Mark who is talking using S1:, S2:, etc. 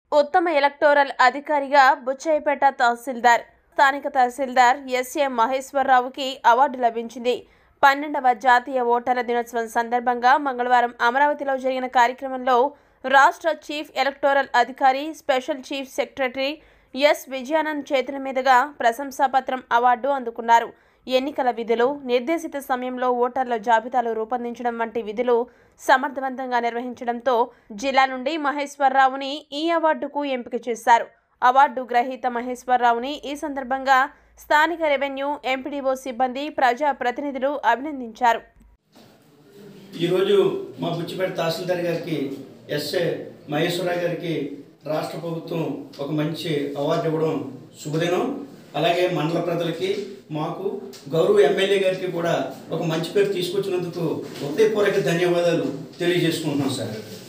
S1: ఉత్తమ ఎలక్టోరల్ అధికారిగా బుచ్చయ్యపేట తహసీల్దార్ స్థానిక తహసీల్దార్ ఎస్ఏ మహేశ్వరరావుకి అవార్డు లభించింది పన్నెండవ జాతీయ ఓటర్ల దినోత్సవం సందర్భంగా మంగళవారం అమరావతిలో జరిగిన కార్యక్రమంలో రాష్ట్ర చీఫ్ ఎలక్టోరల్ అధికారి special chief secretary S Vijayanand చేతుల మీదుగా ప్రశంసాపత్రం అవార్డు అందుకున్నారు ఎన్నికల విధులు నిర్దేశిత సమయంలో ఓటర్ల జాబితాలు రూపొందించడం వంటి విధులు సమర్థవంతంగా నిర్వహించడంతో జిల్లా నుండి మహేశ్వరరావుని ఈ అవార్డుకు ఎంపిక చేశారు అవార్డు గ్రహీత మహేశ్వరరావుని ఈ సందర్భంగా స్థానిక రెవెన్యూ ఎంపీడీఓ సిబ్బంది ప్రజా ప్రతినిధులు అభినందించారు
S2: ఈరోజు మా బుచ్చిపేట తహసీల్దార్ గారికి ఎస్ఏ మహేశ్వరరావు గారికి రాష్ట్ర ప్రభుత్వం ఒక మంచి అవార్డు ఇవ్వడం శుభదినం అలాగే మండల ప్రజలకి మాకు గౌరవ ఎమ్మెల్యే గారికి కూడా ఒక మంచి పేరు తీసుకొచ్చినందుకు హృదయపూర్వక ధన్యవాదాలు తెలియజేసుకుంటున్నాం సార్